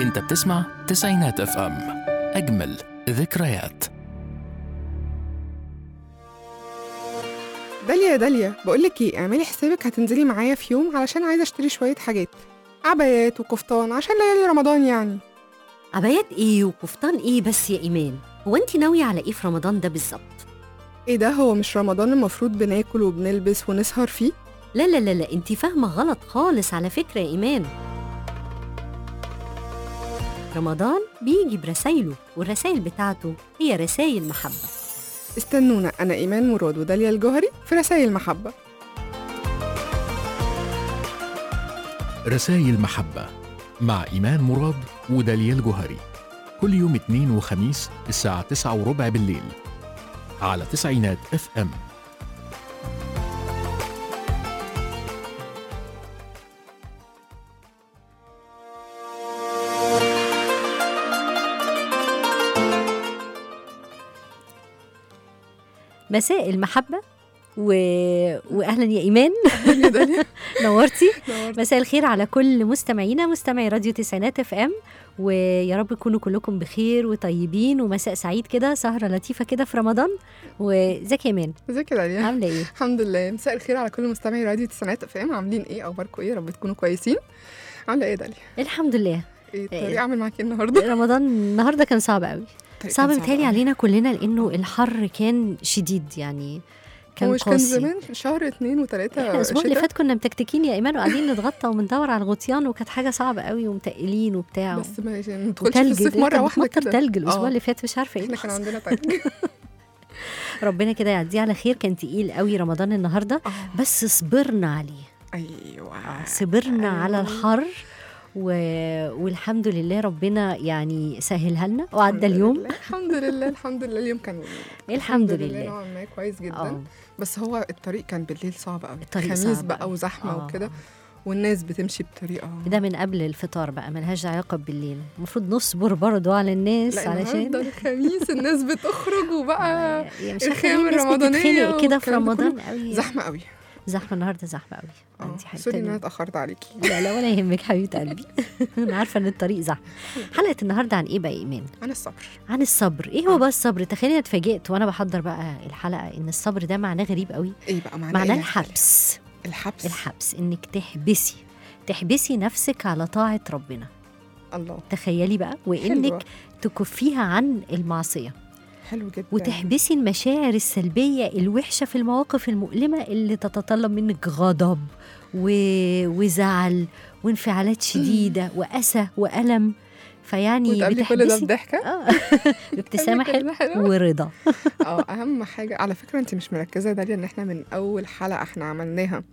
انت بتسمع تسعينات اف ام اجمل ذكريات داليا يا داليا بقولك ايه اعملي حسابك هتنزلي معايا في يوم علشان عايزه اشتري شويه حاجات عبايات وقفطان عشان ليالي رمضان يعني عبايات ايه وقفطان ايه بس يا ايمان هو انت ناويه على ايه في رمضان ده بالظبط ايه ده هو مش رمضان المفروض بناكل وبنلبس ونسهر فيه لا لا لا لا انت فاهمه غلط خالص على فكره يا ايمان رمضان بيجي برسايله والرسايل بتاعته هي رسايل محبه استنونا انا ايمان مراد وداليا الجوهري في رسائل محبه رسائل محبة مع إيمان مراد وداليا الجوهري كل يوم اثنين وخميس الساعة تسعة وربع بالليل على تسعينات اف ام مساء المحبه و... واهلا يا ايمان يا داليا نورتي نورت. مساء الخير على كل مستمعينا مستمعي راديو تسعينات اف ام ويا رب تكونوا كلكم بخير وطيبين ومساء سعيد كده سهره لطيفه كده في رمضان وازيك يا ايمان ازيك يا داليا عامله ايه الحمد لله مساء الخير على كل مستمعي راديو تسعينات اف ام عاملين ايه اخباركم ايه يا رب تكونوا كويسين عامله ايه يا داليا الحمد لله ايه الطريق اعمل معاكي النهارده رمضان النهارده كان صعب قوي الطريق صعب كان متهيألي أوي. علينا كلنا لانه الحر كان شديد يعني كان هو مش كان قاسي زمان شهر اتنين وتلاته احنا الاسبوع اللي شتاء؟ فات كنا متكتكين يا ايمان وقاعدين نتغطى وبندور على الغطيان وكانت حاجه صعبه قوي ومتقلين وبتاع بس ما ما ندخلش في وتلج الصيف ده مره كان واحده بتمطر كده تلج الاسبوع آه. اللي فات مش عارفه ايه احنا اللي كان حصل. عندنا تلج ربنا كده يعديه على خير كان تقيل قوي رمضان النهارده آه. بس صبرنا عليه ايوه صبرنا على أيوة. الحر و... والحمد لله ربنا يعني سهلها لنا وعدى الحمد اليوم لله الحمد لله الحمد لله اليوم كان الحمد لله. نوعا ما كويس جدا اه بس هو الطريق كان بالليل صعب قوي الطريق خميس صعب بقى أوي. وزحمه آه. وكده والناس بتمشي بطريقه ده من قبل الفطار بقى ملهاش علاقه بالليل المفروض نصبر برضه على الناس لا علشان النهارده الخميس الناس بتخرج وبقى يعني مش عارفه الخيام ليه الناس الرمضانية بتتخنق كده في والكلام ده رمضان قوي زحمه قوي زحمه النهارده زحمه قوي اه عندي حاجه سوري ان انا تانية. اتاخرت عليكي لا لا ولا يهمك حبيبه قلبي انا عارفه ان الطريق زحمه حلقه النهارده عن ايه بقى يا ايمان عن الصبر عن الصبر ايه هو بقى الصبر تخيلي أنا اتفاجئت وانا بحضر بقى الحلقه ان الصبر ده معناه غريب قوي ايه بقى معناه معناه إيه؟ الحبس الحبس الحبس انك تحبسي تحبسي نفسك على طاعه ربنا الله تخيلي بقى وانك حلوة. تكفيها عن المعصيه حلو جدا وتحبسي المشاعر السلبيه الوحشه في المواقف المؤلمه اللي تتطلب منك غضب و... وزعل وانفعالات شديده واسى والم فيعني وتقابلي كل ده بتحبسي بضحكه اه ابتسامه كل ده حلوه حلو. ورضا اه اهم حاجه على فكره انت مش مركزه يا داليا ان احنا من اول حلقه احنا عملناها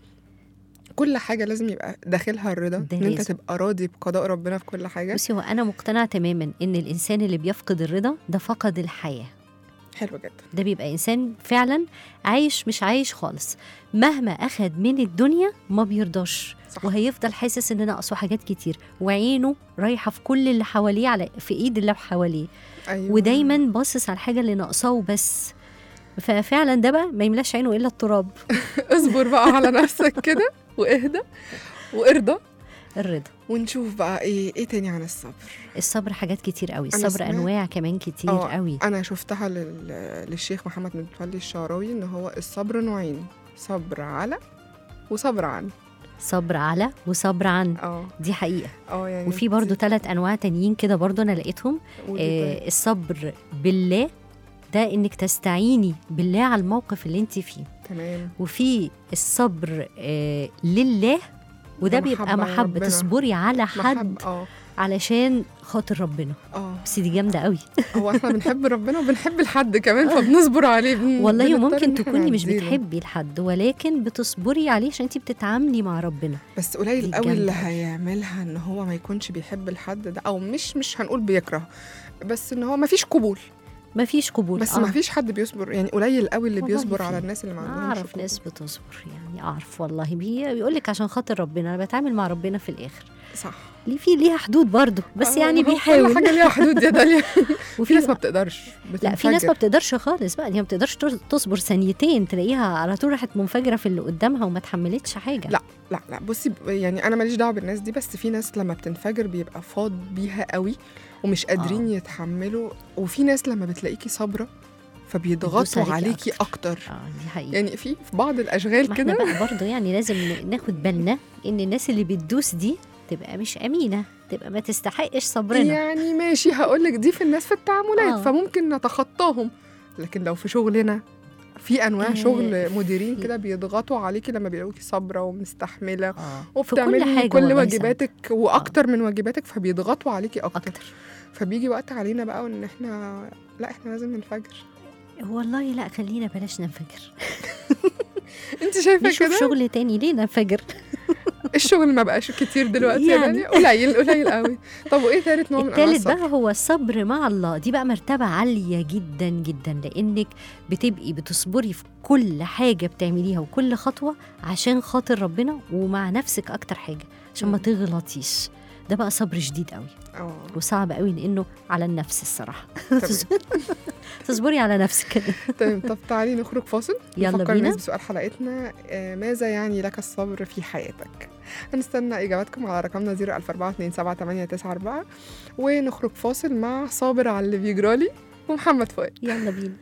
كل حاجه لازم يبقى داخلها الرضا ده ان انت لازم. تبقى راضي بقضاء ربنا في كل حاجه بصي هو انا مقتنعه تماما ان الانسان اللي بيفقد الرضا ده فقد الحياه حلو جدا ده بيبقى انسان فعلا عايش مش عايش خالص مهما اخد من الدنيا ما بيرضاش صح وهيفضل حاسس ان ناقصه حاجات كتير وعينه رايحه في كل اللي حواليه على في ايد اللي حواليه ايوه ودايما باصص على الحاجه اللي ناقصاه وبس ففعلا ده بقى ما يملاش عينه الا التراب اصبر بقى على نفسك كده واهدى وارضى الرضا ونشوف بقى ايه ايه تاني عن الصبر الصبر حاجات كتير قوي أنا الصبر سمعت- انواع كمان كتير آه، قوي انا شفتها لل... للشيخ محمد بن متولي الشعراوي ان هو الصبر نوعين صبر على وصبر عن صبر على وصبر عن اه دي حقيقه اه يعني وفي برضو دي- ثلاث انواع تانيين كده برضو انا لقيتهم ودي آه الصبر بالله ده انك تستعيني بالله على الموقف اللي انت فيه تمام وفي الصبر آه لله وده ده بيبقى محبة محبة ربنا. تصبري على حد محب اه علشان خاطر ربنا اه بس دي جامدة قوي هو احنا بنحب ربنا وبنحب الحد كمان فبنصبر عليه بن... والله بنضطر ممكن إن إحنا تكوني مش نعديله. بتحبي الحد ولكن بتصبري عليه عشان انت بتتعاملي مع ربنا بس قليل دي قوي جامدة اللي أوي. هيعملها ان هو ما يكونش بيحب الحد ده او مش مش هنقول بيكره بس ان هو ما فيش قبول مفيش قبول بس آه. ما فيش حد بيصبر يعني قليل قوي اللي والله بيصبر في. على الناس اللي ما عندهمش اعرف ناس قبول. بتصبر يعني اعرف والله بي بيقول لك عشان خاطر ربنا انا بتعامل مع ربنا في الاخر صح ليه في ليها حدود برضه بس آه، يعني هو كل بيحاول حاجه ليها حدود يا داليا وفي في ناس ما بتقدرش لا في ناس ما بتنفجر. بتقدرش خالص بقى دي ما بتقدرش تص- تصبر ثانيتين تلاقيها على طول راحت منفجره في اللي قدامها وما تحملتش حاجه لا. لا لا بصي ب- يعني انا ماليش دعوه بالناس دي بس في ناس لما بتنفجر بيبقى فاض بيها قوي ومش قادرين آه. يتحملوا وفي ناس لما بتلاقيكي صابره بتدوس فبيضغطوا عليكي عليكي اكتر اه دي حقيقه يعني في في بعض الاشغال ما احنا كده بقى برضه يعني لازم ن- ناخد بالنا ان الناس اللي بتدوس دي تبقى مش امينه تبقى ما تستحقش صبرنا يعني ماشي هقول لك دي في الناس في التعاملات آه. فممكن نتخطاهم لكن لو في شغلنا في انواع آه، شغل مديرين في- كده بيضغطوا عليكي لما بيلاقوكي صابره ومستحمله اه في كل وبتعملي حاجه كل والله واجباتك واكتر من واجباتك فبيضغطوا عليكي ساعات. اكتر اكتر فبيجي وقت علينا بقى ان احنا لا احنا لازم ننفجر والله لا خلينا بلاش ننفجر انت شايفه نشوف كده شغل تاني ليه ننفجر الشغل ما بقاش كتير دلوقتي يعني. يعني قليل قليل قوي طب وايه ثالث نوع من انواع التالت الصبر بقى هو الصبر مع الله دي بقى مرتبة عالية جدا جدا لأنك بتبقي بتصبري في كل حاجة بتعمليها وكل خطوة عشان خاطر ربنا ومع نفسك أكتر حاجة عشان ما مم. تغلطيش ده بقى صبر شديد قوي اه وصعب قوي لأنه على النفس الصراحة تمام. تصبري على نفسك تمام طب تعالي نخرج فاصل يلا نفكر بينا. الناس بسؤال حلقتنا آه، ماذا يعني لك الصبر في حياتك هنستنى اجاباتكم على رقمنا 004278994 ونخرج فاصل مع صابر على اللي بيجرالي ومحمد فؤاد يلا بينا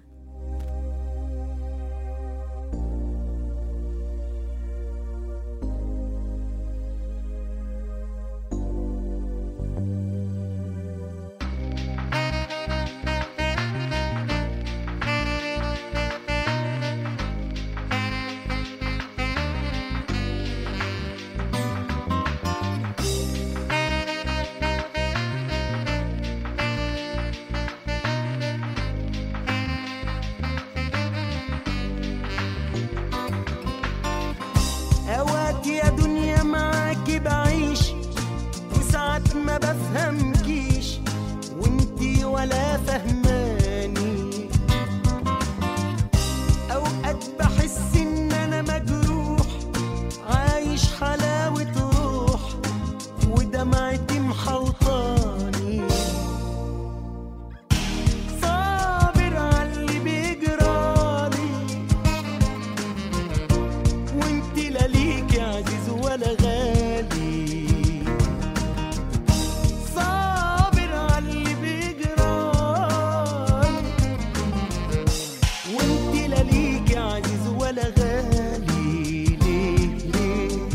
اوقات يا دنيا معاكي بعيش وساعات ما بفهمكيش وانتي ولا فهماني اوقات بحس ان انا مجروح عايش حلاوة روح ودمعتي محوطاني صابر عاللي بيجرالي وانت لا ليك عزيز ولا غالي صابر عاللي بيجرالي وانت لا ليك عزيز ولا غالي ليه ليه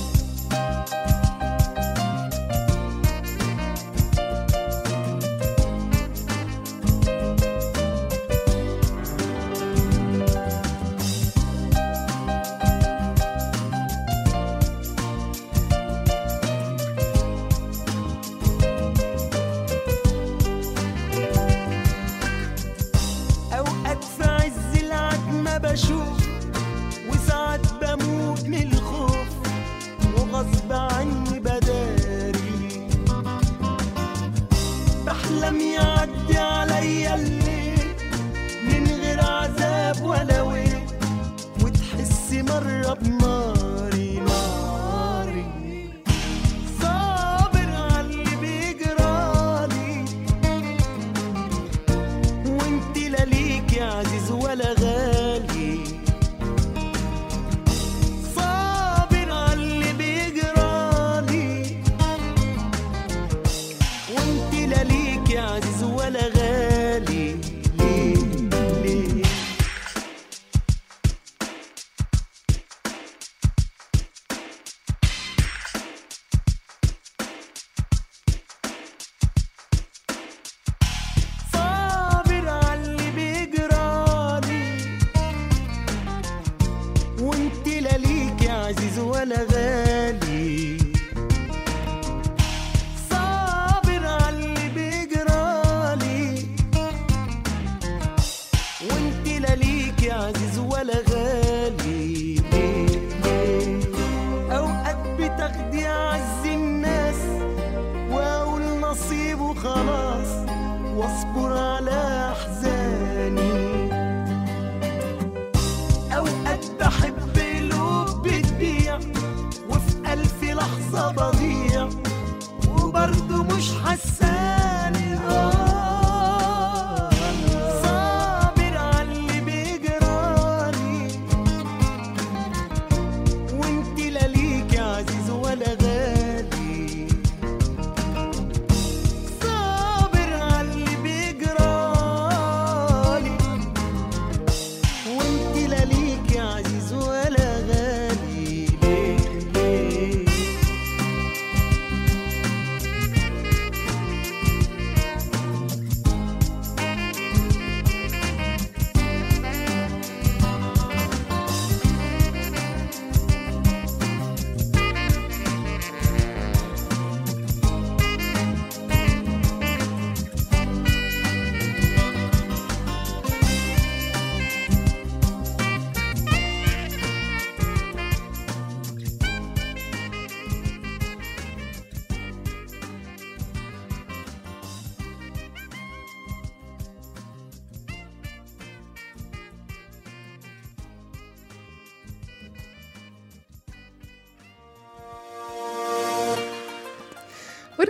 اوقات في عز العتمة بشوف وساعات بموت من الخوف وغصب عني بداري بحلم يعدي عليا الليل من غير عذاب ولا ويل وتحسي مرة بناري ناري صابر عاللي بيجرالي وانت لا ليك يا عزيز ولا غالي صابر عاللي بيجرالي وانت لا ليك يا عزيز ولا غالي ليه ليه صابر عاللي بيجرالي وانت لا ليك يا عزيز ولا غالي صابر عاللي بيجرالي وانت لا ليك يا عزيز ولا غالي ليه ليه اوقات بتاخدي اعز الناس واقول نصيب وخلاص واصبر على احزاني اوقات بحب قلوب بتبيع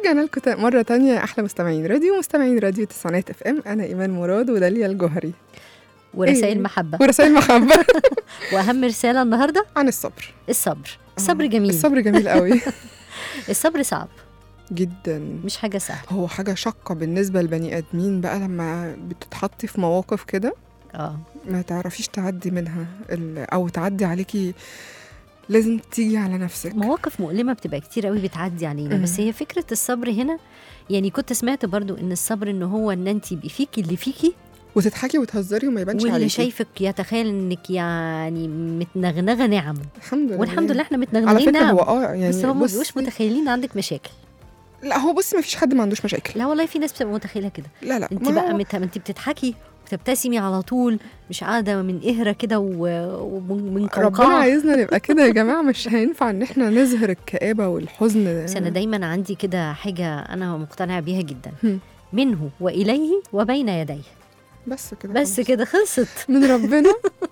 ورجعنا لكم تا- مرة تانية أحلى مستمعين راديو مستمعين راديو تسعينات اف ام أنا إيمان مراد وداليا الجوهري ورسائل إيه. محبه ورسائل محبة واهم رساله النهارده عن الصبر الصبر الصبر آه، جميل الصبر جميل قوي الصبر صعب جدا مش حاجه سهله هو حاجة شاقة بالنسبة لبني آدمين بقى لما بتتحطي في مواقف كده اه ما تعرفيش تعدي منها ال- أو تعدي عليكي لازم تيجي على نفسك مواقف مؤلمه بتبقى كتير قوي بتعدي علينا مم. بس هي فكره الصبر هنا يعني كنت سمعت برضو ان الصبر ان هو ان انت يبقى فيكي اللي فيكي وتضحكي وتهزري وما يبانش واللي عليكي شايفك يتخيل انك يعني متنغنغه نعم الحمد لله والحمد لله احنا على متنغنغين فكرة نعم هو اه يعني بس هم ما بصي- بيبقوش متخيلين عندك مشاكل لا هو بصي ما فيش حد ما عندوش مشاكل لا والله في ناس بتبقى متخيله كده لا لا انت ما بقى هو- مت... انت بتضحكي وتبتسمي على طول مش قاعده من قهره كده و- ومن ربنا قوقعه عايزنا نبقى كده يا جماعه مش هينفع ان احنا نظهر الكآبه والحزن بس انا دايما عندي كده حاجه انا مقتنعه بيها جدا هم. منه واليه وبين يديه بس كده بس خلاص. كده خلصت من ربنا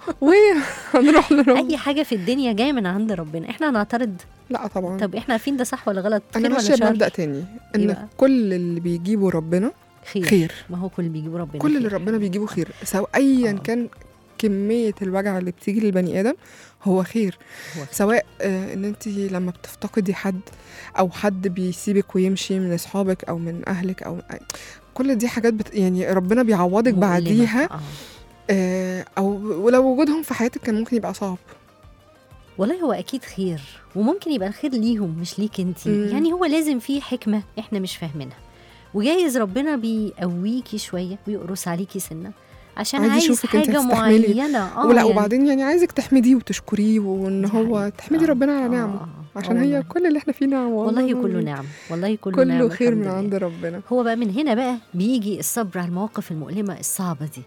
وهنروح لربنا اي حاجه في الدنيا جايه من عند ربنا احنا هنعترض لا طبعا طب احنا عارفين ده صح ولا غلط انا خير ماشيه ولا شر بمبدا تاني إيه ان بقى؟ كل اللي بيجيبه ربنا خير. خير ما هو كل اللي بيجيبه ربنا كل اللي خير. ربنا بيجيبه خير سواء ايا آه. كان كميه الوجع اللي بتيجي للبني ادم هو خير هو خير. سواء آه، ان انت لما بتفتقدي حد او حد بيسيبك ويمشي من اصحابك او من اهلك او كل دي حاجات بت... يعني ربنا بيعوضك مؤلمة. بعديها آه. آه، او ولو وجودهم في حياتك كان ممكن يبقى صعب والله هو اكيد خير وممكن يبقى الخير ليهم مش ليك انت مم. يعني هو لازم فيه حكمه احنا مش فاهمينها وجايز ربنا بيقويكي شويه ويقرص عليكي سنه عشان عايز عايز يشوفك انت حاجه هتستحملي. معينه اه ولا يعني وبعدين يعني عايزك تحمديه وتشكريه وان دي هو حقيقة. تحمدي آه. ربنا على آه، نعمه آه، آه عشان هي والله. كل اللي احنا فيه نعم والله كله العظيم. نعم والله كله, نعم كله خير الحمد من لله. عند ربنا هو بقى من هنا بقى بيجي الصبر على المواقف المؤلمة الصعبة دي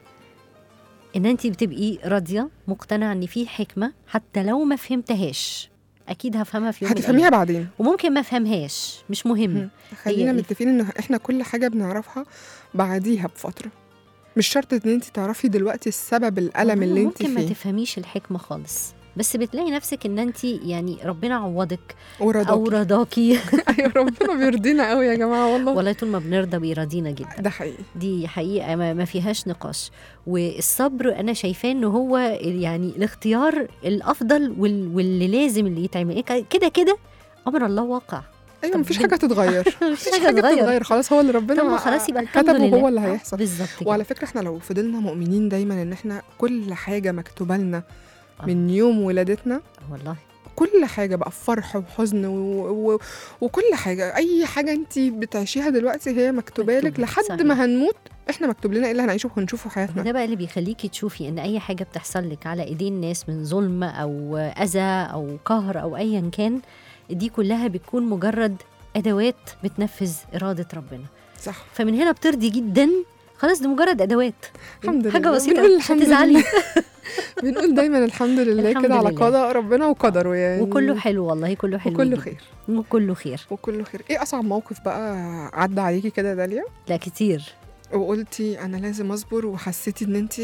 ان انت بتبقي راضية مقتنعة ان في حكمة حتى لو ما فهمتهاش اكيد هفهمها في يوم من هتفهميها الأيام. بعدين وممكن ما افهمهاش مش مهم مم. خلينا هي- متفقين ان احنا كل حاجه بنعرفها بعديها بفتره مش شرط ان انت تعرفي دلوقتي السبب الالم والله اللي انت ممكن ما فيه تفهميش الحكمة خالص بس بتلاقي نفسك ان انت يعني ربنا عوضك او ورضاكي رضاكي ايوه ربنا بيرضينا قوي يا جماعه والله والله طول ما بنرضى بيرضينا جدا ده حقيقي دي حقيقة ما ما فيهاش نقاش والصبر أنا شايفاه إن هو يعني الاختيار الأفضل وال- واللي لازم اللي يتعمل إيه كده كده أمر الله واقع ايوه طب مفيش بن- حاجه تتغير مفيش مفيش حاجة حاجه تتغير تتغير خلاص هو اللي ربنا طب ما خلاص يبقى الحمد كتبه لله هو اللي آه، هيحصل بالظبط كده وعلى فكره احنا لو فضلنا مؤمنين دايما ان احنا كل حاجه مكتوبه لنا آه. من يوم ولادتنا والله كل حاجه بقى فرح وحزن و... و... وكل حاجه اي حاجه انت بتعيشيها دلوقتي هي مكتوبه لك مكتوبة، لحد صحيح. ما هنموت احنا مكتوب لنا ايه اللي هنعيشه وهنشوفه في حياتنا وده بقى اللي بيخليكي تشوفي إن أي حاجة بتحصل لك على إيدين ناس من ظلم أو أذى أو قهر أو أيا كان دي كلها بتكون مجرد أدوات بتنفذ إرادة ربنا صح فمن هنا بترضي جدا خلاص دي مجرد ادوات الحمد حاجه لله. بسيطه بنقول مش الحمد هتزعلي لله. بنقول دايما الحمد لله الحمد كده على لله. قضاء ربنا وقدره يعني وكله حلو والله كله حلو وكله جداً. خير وكله خير وكله خير ايه اصعب موقف بقى عدى عليكي كده يا داليا لا كتير وقلتي انا لازم اصبر وحسيتي ان انت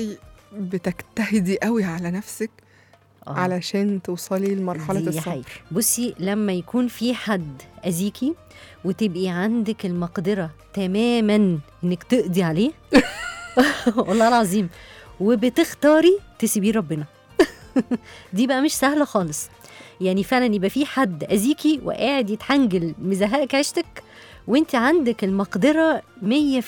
بتجتهدي قوي على نفسك آه. علشان توصلي لمرحله دي حقيقة. الصبر بصي لما يكون في حد اذيكي وتبقي عندك المقدره تماما انك تقضي عليه والله العظيم وبتختاري تسيبيه ربنا دي بقى مش سهله خالص يعني فعلا يبقى في حد اذيكي وقاعد يتحنجل مزهقك عيشتك وانت عندك المقدره 100%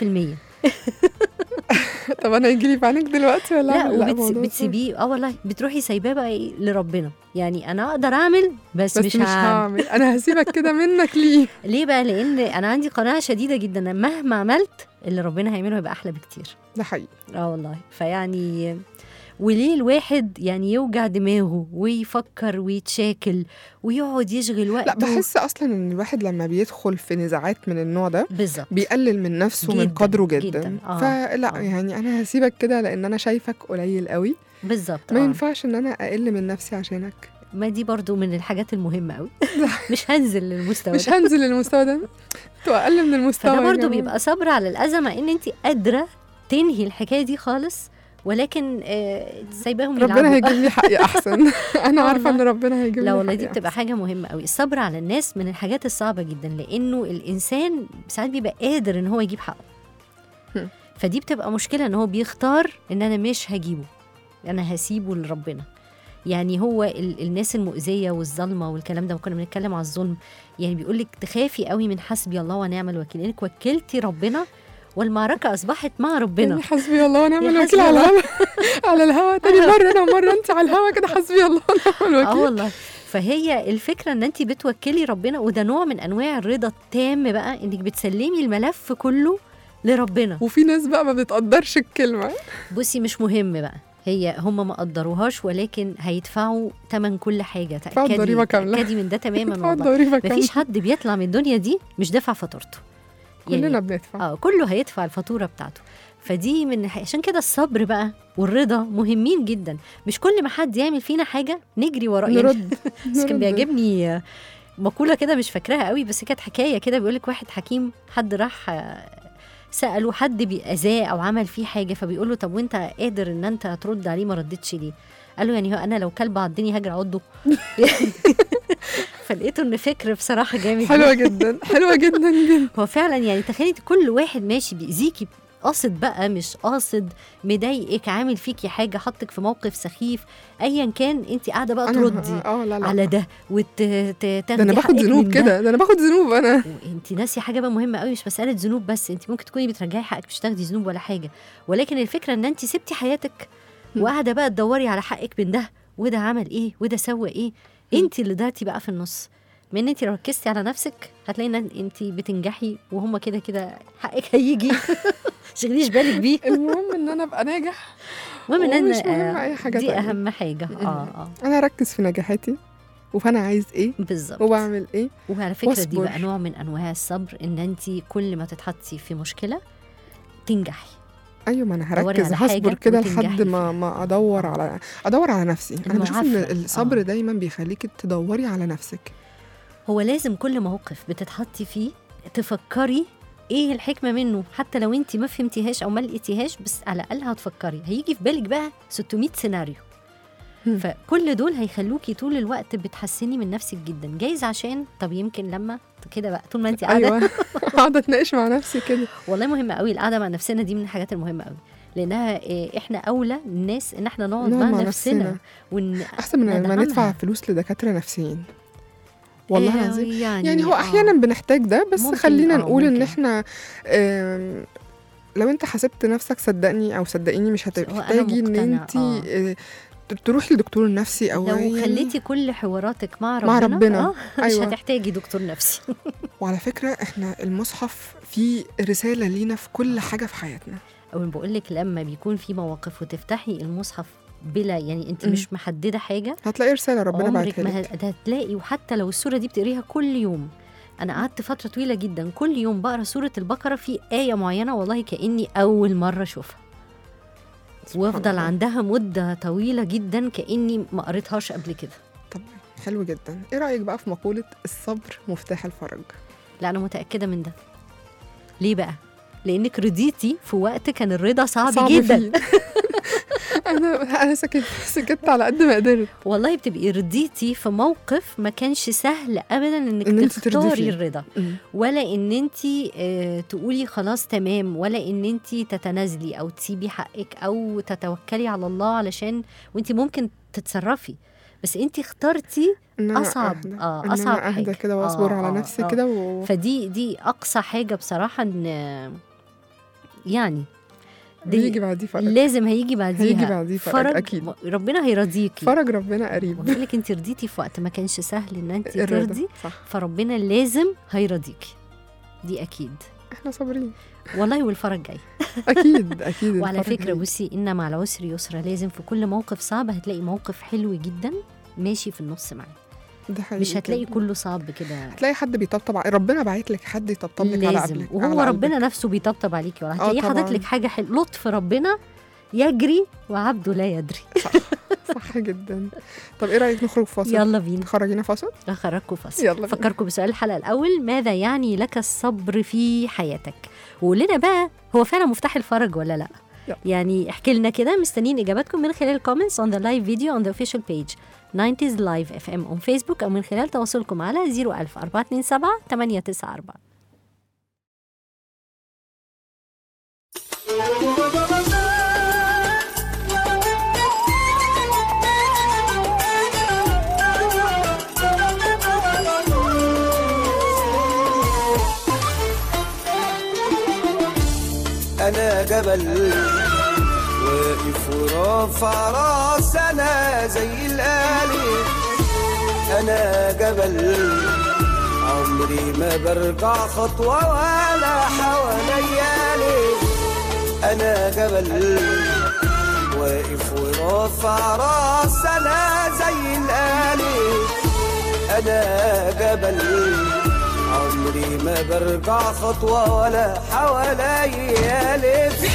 طب انا هيجي لي في عينك دلوقتي ولا لا أعمل؟ الموضوع صعب. وبتسيبيه اه والله بتروحي سايباه بقى إيه لربنا يعني انا اقدر اعمل بس, بس مش, مش هعمل هعمل انا هسيبك كده منك ليه ليه بقى لان انا عندي قناعه شديده جدا إن مهما عملت اللي ربنا هيعمله هيبقى احلى بكتير ده حقيقي اه والله فيعني وليه الواحد يعني يوجع دماغه ويفكر ويتشاكل ويقعد يشغل وقته لا بحس اصلا ان الواحد لما بيدخل في نزاعات من النوع ده بالظبط بيقلل من نفسه من جداً، قدره جدا, جداً. آه، فلا آه. يعني انا هسيبك كده لان انا شايفك قليل قوي بالظبط ما آه. ينفعش ان انا اقل من نفسي عشانك ما دي برضو من الحاجات المهمه قوي مش هنزل للمستوى مش ده هنزل للمستوى ده تو اقل من المستوى فده يا برضو جماعة. بيبقى صبر على الاذى مع ان انت قادره تنهي الحكايه دي خالص ولكن آه، سايباهم ربنا يلعبوا. هيجيب لي حقي احسن انا عارفه ان والله. ربنا هيجيب لي لا والله حقي دي بتبقى حاجة مهمة قوي الصبر على الناس من الحاجات الصعبة جدا لأنه الإنسان ساعات بيبقى قادر إن هو يجيب حقه هم. فدي بتبقى مشكلة إن هو بيختار إن أنا مش هجيبه أنا هسيبه لربنا يعني هو ال- الناس المؤذية والظلمة والكلام ده كنا بنتكلم على الظلم يعني بيقول لك تخافي قوي من حسبي الله ونعم الوكيل لأنك وكلتي ربنا والمعركة أصبحت مع ربنا يعني حسبي الله ونعم يا الوكيل حسبي على الله. الهوا على الهوا تاني مره انا ومره انت على الهوا كده حسبي الله ونعم اه الوكيل والله فهي الفكره ان انت بتوكلي ربنا وده نوع من انواع الرضا التام بقى انك بتسلمي الملف كله لربنا وفي ناس بقى ما بتقدرش الكلمه بصي مش مهم بقى هي هم ما قدروهاش ولكن هيدفعوا ثمن كل حاجه تاكدي ضريبة كاملة. تاكدي من ده تماما ادفع والله الضريبه كاملة مفيش حد بيطلع من الدنيا دي مش دافع فاتورته كلنا بندفع اه كله هيدفع الفاتوره بتاعته فدي من عشان كده الصبر بقى والرضا مهمين جدا مش كل ما حد يعمل فينا حاجه نجري وراه يعني نرد بس كان نرد. بيعجبني آه، مقولة كده مش فاكراها قوي بس كانت حكاية كده بيقولك واحد حكيم حد راح آه، سأله حد بيأذاه أو عمل فيه حاجة فبيقول له طب وأنت قادر إن أنت ترد عليه ما ردتش ليه؟ قال له يعني هو أنا لو كلب عضني هاجر عضه فلقيته إن فكر بصراحة جامد حلوه جدا حلوه جدا جدا هو فعلا يعني تخيلي كل واحد ماشي بيأذيكي قاصد بقى مش قاصد مضايقك عامل فيكي حاجة حطك في موقف سخيف أيا كان أنت قاعدة بقى تردي انا اه لا لا على ده وتاخدي ده انا باخد ذنوب كده ده انا باخد ذنوب انا انت ناسيه حاجه بقى مهمه قوي مش مساله ذنوب بس انت ممكن تكوني بترجعي حقك مش تاخدي ذنوب ولا حاجه ولكن الفكره ان انت سبتي حياتك م. وقاعده بقى تدوري على حقك من ده وده عمل ايه وده سوى ايه انت اللي ضعتي بقى في النص من ان انت لو ركزتي على نفسك هتلاقي ان انت بتنجحي وهم كده كده حقك هيجي شغليش بالك بيه المهم ان انا ابقى ناجح المهم ان ومش انا مهم أي حاجة دي تانية. اهم حاجه اه اه انا اركز في نجاحاتي وفانا عايز ايه بالظبط وبعمل ايه وعلى فكره دي واصبر. بقى نوع من انواع الصبر ان انت كل ما تتحطي في مشكله تنجحي ايوه ما انا دوري هركز على حاجة هصبر كده وتنجحي لحد ما فيها. ما ادور على ادور على نفسي انا بشوف ان المعافرة. الصبر آه. دايما بيخليك تدوري على نفسك هو لازم كل موقف بتتحطي فيه تفكري ايه الحكمه منه حتى لو انت ما فهمتيهاش او ما لقيتيهاش بس على الاقل هتفكري هيجي في بالك بقى 600 سيناريو هم. فكل دول هيخلوكي طول الوقت بتحسني من نفسك جدا جايز عشان طب يمكن لما كده بقى طول ما انت قاعده ايوه اقعد اتناقش مع نفسي كده والله مهمه قوي القعده مع نفسنا دي من الحاجات المهمه قوي لانها إيه، احنا اولى الناس ان احنا نقعد نقعد مع مع نفسنا نفسنا. ون... احسن من ما ندعمها. ندفع فلوس لدكاتره نفسيين والله آه، العظيم يعني, يعني هو آه. احيانا بنحتاج ده بس ممكن، خلينا آه، نقول ان ممكن. احنا آم، لو انت حسبت نفسك صدقني او صدقيني مش هو أنا هتحتاجي ان مقتنعة، انت آه. آه، تروحي لدكتور نفسي او لو يعني- خليتي كل حواراتك مع ربنا مع ربنا. آه مش أيوة. هتحتاجي دكتور نفسي وعلى فكره احنا المصحف فيه رساله لينا في كل حاجه في حياتنا او بقول لك لما بيكون في مواقف وتفتحي المصحف بلا يعني انت مم. مش محدده حاجه هتلاقي رساله ربنا عمرك بعتها ما لك هت- هتلاقي وحتى لو السوره دي بتقريها كل يوم انا قعدت فتره طويله جدا كل يوم بقرا سوره البقره في ايه معينه والله كاني اول مره اشوفها سبحان وافضل الله. عندها مده طويله جدا كاني ما قريتهاش قبل كده طب حلو جدا ايه رايك بقى في مقوله الصبر مفتاح الفرج لا انا متاكده من ده ليه بقى لانك رضيتي في وقت كان الرضا صعب, صعب جدا فيه. انا انا سكت سكت على قد ما قدرت والله بتبقي رضيتي في موقف ما كانش سهل ابدا انك إن أنت ترضي تختاري فيه. الرضا ولا ان انت آه تقولي خلاص تمام ولا ان انت تتنازلي او تسيبي حقك او تتوكلي على الله علشان وانت ممكن تتصرفي بس انت اخترتي إن أنا أصعب، أهدى. آه، إن أصعب أنا اهدى حاجة. كده واصبر آه، على آه، نفسي آه. كده و... فدي دي اقصى حاجه بصراحه ان يعني دي بيجي بعديه فرج لازم هيجي بعديها هيجي بعديه فرج، أكيد. ربنا هيرضيكي فرج ربنا قريب بقول لك انت رضيتي في وقت ما كانش سهل ان انت الرضا ترضي صح فربنا لازم هيرضيكي دي اكيد احنا صابرين والله والفرج جاي اكيد اكيد وعلى الفرج فكره جاي. بصي ان مع العسر يسرا لازم في كل موقف صعب هتلاقي موقف حلو جدا ماشي في النص معاه ده حقيقي مش هتلاقي جداً. كله صعب كده هتلاقي حد بيطبطب ع- ربنا باعت لك حد يطبطب لك على لازم قبلك وهو على ربنا قلبك. نفسه بيطبطب عليكي ولا آه هتلاقيه حاطط طبعاً. لك حاجه حلوه لطف ربنا يجري وعبده لا يدري صح جدا طب ايه رايك نخرج فاصل يلا بينا خرجينا فاصل اخرجكم فاصل يلا بينا. فكركم بسؤال الحلقه الاول ماذا يعني لك الصبر في حياتك وقول لنا بقى هو فعلا مفتاح الفرج ولا لا يلا. يعني احكي لنا كده مستنيين اجاباتكم من خلال comments on the live video on the official page 90s live fm on facebook او من خلال تواصلكم على 01000 427 894 انا جبل واقف ورافع راس انا زي الآلي انا جبل عمري ما برجع خطوة ولا حواليالي انا جبل واقف ورافع راس انا زي الآلي انا جبل عمري ما برجع خطوة ولا حواليا لف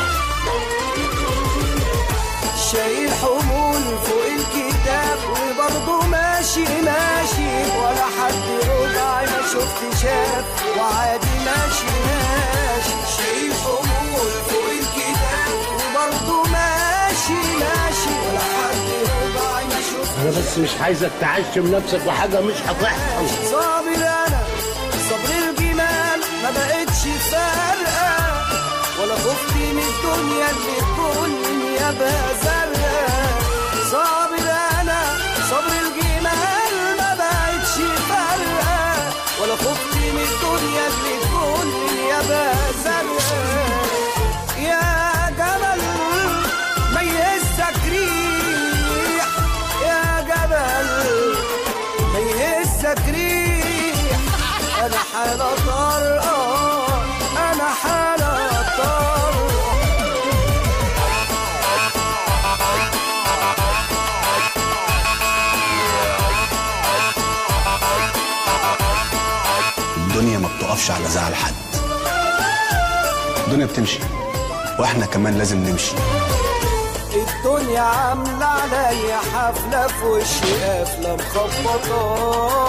شايل حمول فوق الكتاب وبرضه ماشي ماشي ولا حد رجع ما شفت شاف وعادي ماشي ماشي شايل حمول فوق الكتاب وبرضه ماشي ماشي ولا حد رجع ما شفت انا بس مش عايزك تعشم نفسك بحاجه مش هتحصل صابر انا صبر الجمال ما بقتش فارقه ولا خفت من الدنيا اللي كل يا زرقاء صابر انا صبر الجمال ما بقتش فارقه ولا خفت من الدنيا اللي كل يا زرقاء يا جبل ما يهزك ريح يا جبل ما يهزك ريح انا حالة طارئة انا حالة طارئة الدنيا ما بتقفش على زعل حد الدنيا بتمشي واحنا كمان لازم نمشي الدنيا عاملة عليا حفلة في وشي قافلة مخبطة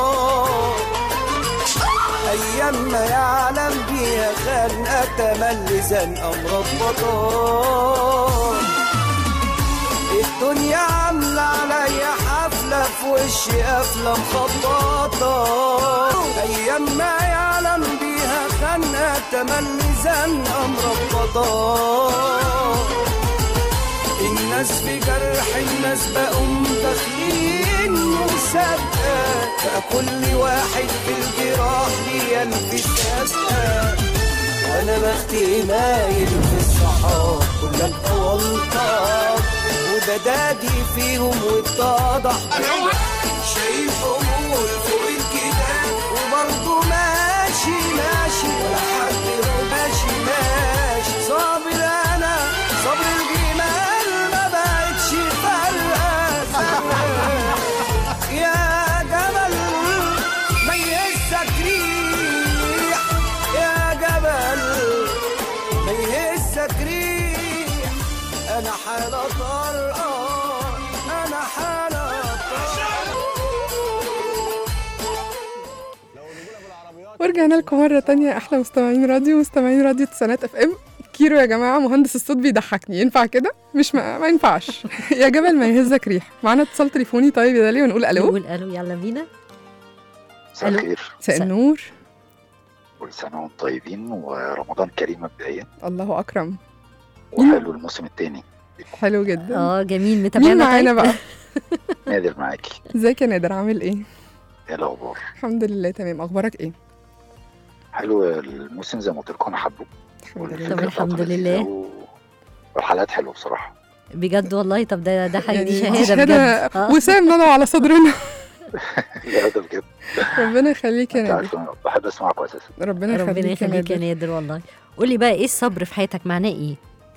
أيام ما يعلم بيها خانقة تملي زنقة مربطة الدنيا عاملة عليا حفلة في وشي قافلة مخبطة أيام ما يعلم بيها خانقة تملي زنقة مربطة الناس في جرح الناس بقوا داخلين مسابقة بقى كل واحد في الجراح بيلبس سابقة وانا بختي مايل في الصحاب كلك غلطة وبدادي فيهم واتضح شايل حمول فوق الكتاب وبرضه ماشي ماشي ولا حد ماشي ماشي صابر انا صبر الجمال ما بقتش فارقه فارقة. يا جبل ميزك ريح يا جبل ميزك ريح انا حالة طارئة انا حالة ورجعنا لكم مرة تانية أحلى مستمعين راديو مستمعين راديو تسعينات اف ام كيرو يا جماعة مهندس الصوت بيضحكني ينفع كده؟ مش ما, ما ينفعش يا جبل ما يهزك ريح معانا اتصال تليفوني طيب يا دالي ونقول ألو نقول الو يلا بينا مساء ألو. الخير مساء مساء. النور كل سنة وانتم طيبين ورمضان كريم مبدئيا الله أكرم وحلو الموسم الثاني حلو جدا اه جميل مين متابعنا معانا طيب؟ بقى؟ نادر معاكي ازيك يا نادر عامل ايه؟ ايه الاخبار الحمد لله تمام أخبارك ايه؟ حلو الموسم زي ما قلت لكم انا حابه الحمد والفكرة لله طب الحمد بتاعته لذيذة لله. و- والحلقات حلوه بصراحه بجد والله طب ده ده حاجه دي يعني شهاده بجد آه. وسام نضع على صدرنا لا ده بجد ربنا يخليك يا انت نادر عارف أنا بحب اسمعكم اساسا ربنا ربنا يخليك يا يخليك يا نادر نادر والله قولي بقى ايه الصبر في حياتك معناه ايه؟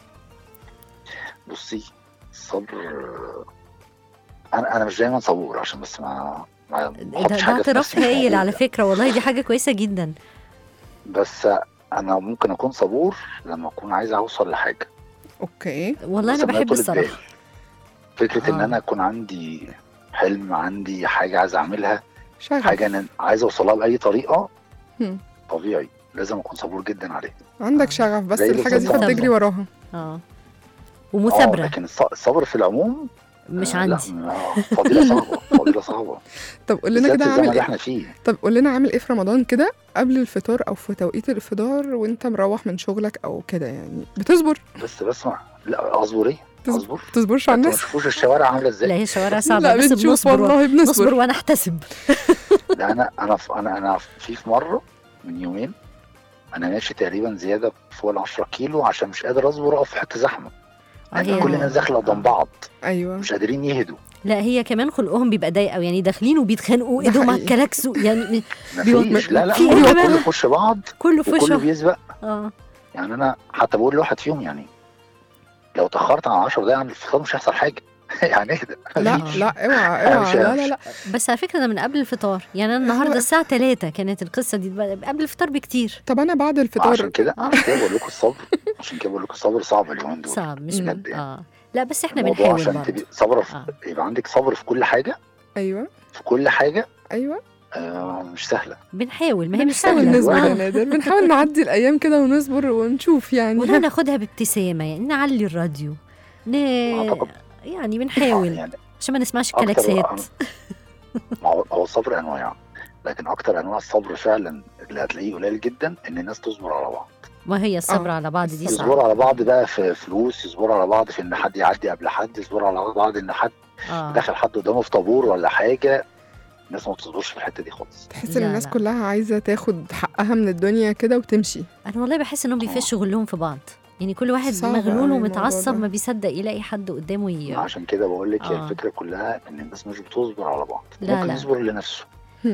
بصي الصبر آه، انا انا مش دايما صبور عشان بس ما ما ما ده, احطش ده حاجه في اعتراف نفسي مش هايل على موجودة. فكره والله دي حاجه كويسه جدا بس انا ممكن اكون صبور لما اكون عايز اوصل لحاجه اوكي والله انا بسميها بحب طولة الصراحه بال. فكره ان آه. انا اكون عندي حلم عندي حاجه عايز اعملها شغف حاجه انا عايز اوصلها باي طريقه هم. طبيعي لازم اكون صبور جدا عليها عندك شغف بس زي الحاجة دي بالظبط. فبتجري وراها اه آه، ومثابره لكن الص- الصبر في العموم مش آه، عندي لا آه، فضيله صعبه فضيله صعبه طب قول لنا بالذات كده الزمن عامل اللي ايه احنا فيه طب قول لنا عامل ايه في رمضان كده قبل الفطار او في توقيت الفطار وانت مروح من شغلك او كده يعني بتصبر بس بسمع لا اصبر ايه تصبر اصبر تصبرش على انتوا ما الناس تشوفوش الشوارع عامله لا ازاي هي شوارع صعبه لا بس بنشوف بنصبر والله نصبر بنصبر ونحتسب لا انا انا ف- انا انا في في مره من يومين انا ماشي تقريبا زياده فوق ال 10 كيلو عشان مش قادر اصبر اقف في حته زحمه آه، لان هي- كل الناس داخله قدام بعض ايوه مش قادرين يهدوا لا هي كمان خلقهم بيبقى ضيق قوي يعني داخلين وبيتخانقوا ده ايدهم على حقيقي. الكلاكس يعني بيوت- مفيش لا لا في إيه كله بقى؟ كله يخش بعض كله في وكله وشه بيسبق اه يعني انا حتى بقول لواحد فيهم يعني لو تاخرت عن 10 دقايق عن الفطار مش هيحصل حاجه يعني اهدى لا مفيش. لا اوعى أنا اوعى مش- لا لا لا بس على فكره ده من قبل الفطار يعني انا النهارده الساعه 3 كانت القصه دي قبل الفطار بكتير طب انا بعد عشان الفطار كده آه. عشان كده بقول لكم الصبر عشان كده بقول لكم الصبر صعب اليومين دول صعب مش بجد يعني. اه لا بس احنا الموضوع بنحاول عشان برضه تبقى صبر في آه. يبقى عندك صبر في كل حاجه ايوه في كل حاجه ايوه آه مش سهله بنحاول ما هي مش بنحاول سهله نصبر يا آه. نادر بنحاول نعدي الايام كده ونصبر ونشوف يعني ولا ناخدها بابتسامه يعني نعلي الراديو ن... أعتقد. يعني آه، بنحاول يعني عشان ما نسمعش أكتر الكلاكسات ما هو هو الصبر انواع لكن اكتر انواع الصبر فعلا اللي هتلاقيه قليل جدا ان الناس تصبر على بعض ما هي الصبر آه. على بعض دي يصبروا صعبه على بعض بقى في فلوس يصبروا على بعض في ان حد يعدي قبل حد يصبروا على بعض ان حد اه داخل حد قدامه في طابور ولا حاجه الناس ما بتصبرش في الحته دي خالص تحس ان لا، الناس لا. كلها عايزه تاخد حقها من الدنيا كده وتمشي انا والله بحس انهم بيفشوا غلهم في بعض يعني كل واحد صعب مغلول أوي ومتعصب الموضوع ده. ما بيصدق يلاقي حد قدامه ي... عشان كده بقول لك هي آه. الفكره كلها ان الناس مش بتصبر على بعض لا، ممكن لا. يصبر لنفسه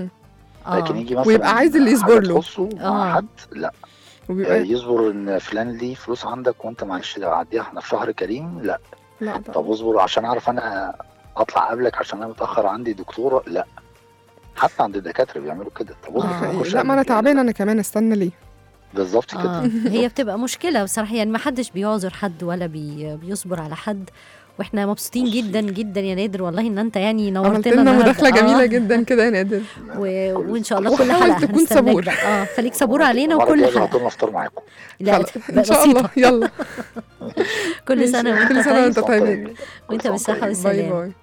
اه لكن يجي مثلا ويبقى عايز اللي يصبر حاجة له. تخصه آه. مع حد لا آه، وبيبقى يصبر ان فلان ليه فلوس عندك وانت معلش ده عديها احنا في شهر كريم لا لا طب طبعا اصبر عشان اعرف انا اطلع قبلك عشان انا متاخر عندي دكتوره لا حتى عند الدكاتره بيعملوا كده طب اصبر آه. عشان حقيقي. أخش لا ما انا قبلك. يعني تعبانه انا كمان استنى ليه بالظبط كده اه هي بتبقى مشكله بصراحه يعني ما حدش بيعذر حد ولا بي... بيصبر على حد واحنا مبسوطين بصي. جدا جدا يا نادر والله ان انت يعني عملت نورتنا لنا النهاردة. مداخله جميله آه. جدا كده يا نادر و... كل- وان شاء الله كل وحاول حلقه تكون هنستناك صبور. بقى. اه خليك صبور علينا المرة وكل الجاية حلقه هطول افطر معاكم لا خلاص ان شاء بسيطة. الله يلا كل سنه ماشي. وانت كل سنه طيب وانت طيب طيب. وانت كل بالصحه سنة والسلامه باي باي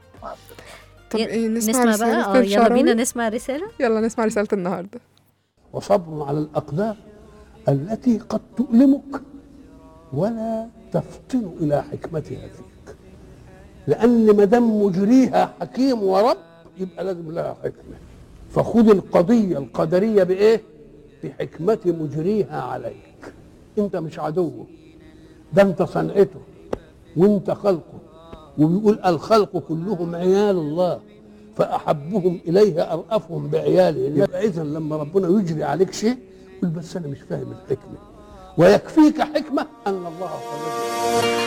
طب ي- ايه نسمع, نسمع رسالة بقى اه يلا الشعراوي؟ بينا نسمع رساله يلا نسمع رساله النهارده وصبر على الأقدار التي قد تؤلمك ولا تفطن إلى حكمتها فيك لأن ما دام مجريها حكيم ورب يبقى لازم لها حكمة فخذ القضية القدرية بإيه؟ بحكمة مجريها عليك أنت مش عدوه ده أنت صنعته وأنت خلقه وبيقول الخلق كلهم عيال الله فأحبهم إليه أرأفهم بعياله يبقى إذا لما ربنا يجري عليك شيء قل بس أنا مش فاهم الحكمة ويكفيك حكمة أن الله قدير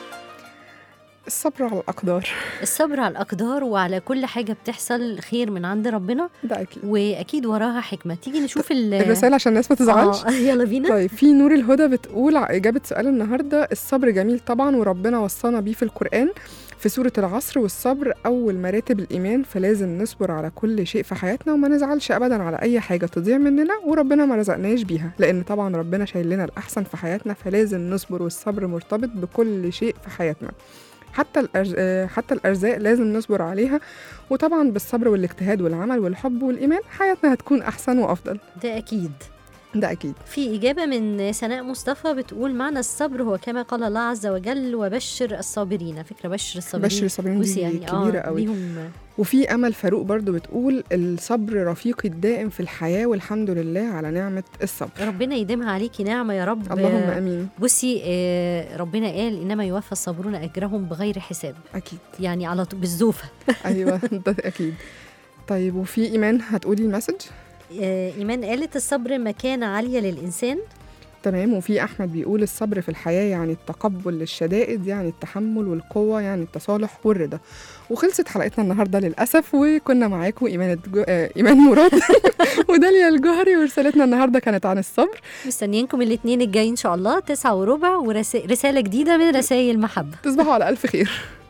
الصبر على الاقدار الصبر على الاقدار وعلى كل حاجه بتحصل خير من عند ربنا ده اكيد واكيد وراها حكمه تيجي نشوف ال الرساله عشان الناس ما تزعلش آه يلا بينا طيب في نور الهدى بتقول ع- إجابة سؤال النهاردة الصبر جميل طبعا وربنا وصانا بيه في القرآن في سورة العصر والصبر أول مراتب الإيمان فلازم نصبر على كل شيء في حياتنا وما نزعلش أبدا على أي حاجة تضيع مننا وربنا ما رزقناش بيها لأن طبعا ربنا شايل لنا الأحسن في حياتنا فلازم نصبر والصبر مرتبط بكل شيء في حياتنا حتى الأرز... آه، حتى الأرزاق لازم نصبر عليها وطبعا بالصبر والاجتهاد والعمل والحب والإيمان حياتنا هتكون أحسن وأفضل ده اكيد ده أكيد في إجابة من سناء مصطفى بتقول معنى الصبر هو كما قال الله عز وجل وبشر الصابرين فكرة بشر الصابرين بشر الصابرين بصي دي يعني كبيرة آه قوي. ليهم وفي امل فاروق برضو بتقول الصبر رفيقي الدائم في الحياه والحمد لله على نعمه الصبر ربنا يديمها عليكي نعمة يا رب اللهم امين بصي آه، ربنا قال إنما يوفى الصابرون أجرهم بغير حساب اكيد يعني على طول بالزوفة ايوه ده اكيد طيب وفي ايمان هتقولي المسج آه، إيمان قالت الصبر مكانة عالية للإنسان تمام وفي احمد بيقول الصبر في الحياه يعني التقبل للشدائد يعني التحمل والقوه يعني التصالح والرضا وخلصت حلقتنا النهارده للاسف وكنا معاكم ايمان الجو... آه، ايمان مراد وداليا الجوهري ورسالتنا النهارده كانت عن الصبر مستنيينكم الاثنين الجاي إن شاء الله تسعة وربع ورسالة جديدة من رسائل محبة تصبحوا على الف خير